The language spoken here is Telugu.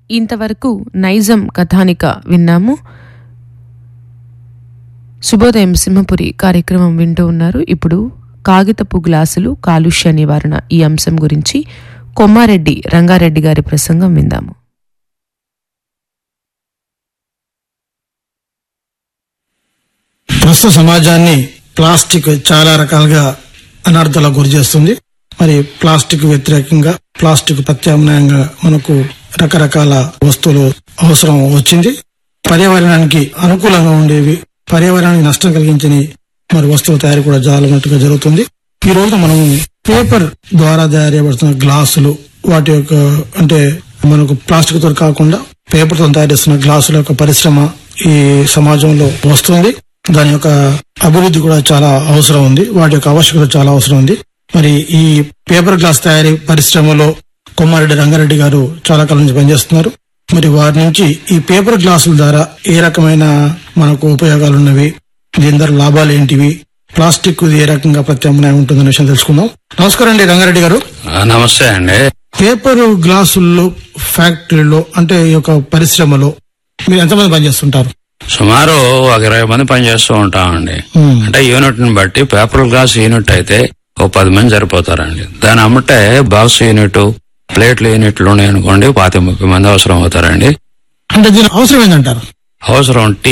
ఇంతవరకు నైజం కథానిక విన్నాము శుభోదయం సింహపురి కార్యక్రమం వింటూ ఉన్నారు ఇప్పుడు కాగితపు గ్లాసులు కాలుష్య నివారణ ఈ అంశం గురించి కొమ్మారెడ్డి రంగారెడ్డి గారి ప్రసంగం విందాము ప్రస్తుత సమాజాన్ని ప్లాస్టిక్ చాలా రకాలుగా అనర్థాలకు గురి చేస్తుంది మరి ప్లాస్టిక్ వ్యతిరేకంగా ప్లాస్టిక్ ప్రత్యామ్నాయంగా మనకు రకరకాల వస్తువులు అవసరం వచ్చింది పర్యావరణానికి అనుకూలంగా ఉండేవి పర్యావరణానికి నష్టం కలిగించని మరి వస్తువుల తయారీ కూడా జాలన్నట్టుగా జరుగుతుంది ఈ రోజు మనం పేపర్ ద్వారా తయారు చేయబడుతున్న గ్లాసులు వాటి యొక్క అంటే మనకు ప్లాస్టిక్ తో కాకుండా పేపర్ తో తయారు చేస్తున్న గ్లాసుల యొక్క పరిశ్రమ ఈ సమాజంలో వస్తుంది దాని యొక్క అభివృద్ధి కూడా చాలా అవసరం ఉంది వాటి యొక్క ఆవశ్యకత చాలా అవసరం ఉంది మరి ఈ పేపర్ గ్లాస్ తయారీ పరిశ్రమలో కొమ్మారెడ్డి రంగారెడ్డి గారు చాలా కాలం నుంచి పనిచేస్తున్నారు మరి వారి నుంచి ఈ పేపర్ గ్లాసుల ద్వారా ఏ రకమైన మనకు ఉపయోగాలు ఉన్నవి దీని ద్వారా లాభాలు ఏంటివి ప్లాస్టిక్ ఏ రకంగా ప్రత్యామ్నాయం ఉంటుందనే విషయం తెలుసుకుందాం నమస్కారం అండి రంగారెడ్డి గారు ఆ, నమస్తే అండి పేపర్ గ్లాసుల్లో ఫ్యాక్టరీలో అంటే ఈ యొక్క పరిశ్రమలో మీరు ఎంతమంది పనిచేస్తుంటారు సుమారు ఒక ఇరవై మంది పనిచేస్తూ ఉంటామండి మ్మ్. అంటే యూనిట్ ని బట్టి పేపర్ గ్లాస్ యూనిట్ అయితే ఓ పది మంది సరిపోతారండి దాని అమ్మటే బాక్స్ యూనిట్ ప్లేట్ల యూనిట్లు ఉన్నాయి అనుకోండి పాతి ముప్పై మంది అవసరం అవుతారండి అంటే దీని అవసరం ఏంటంటారు అవసరం టీ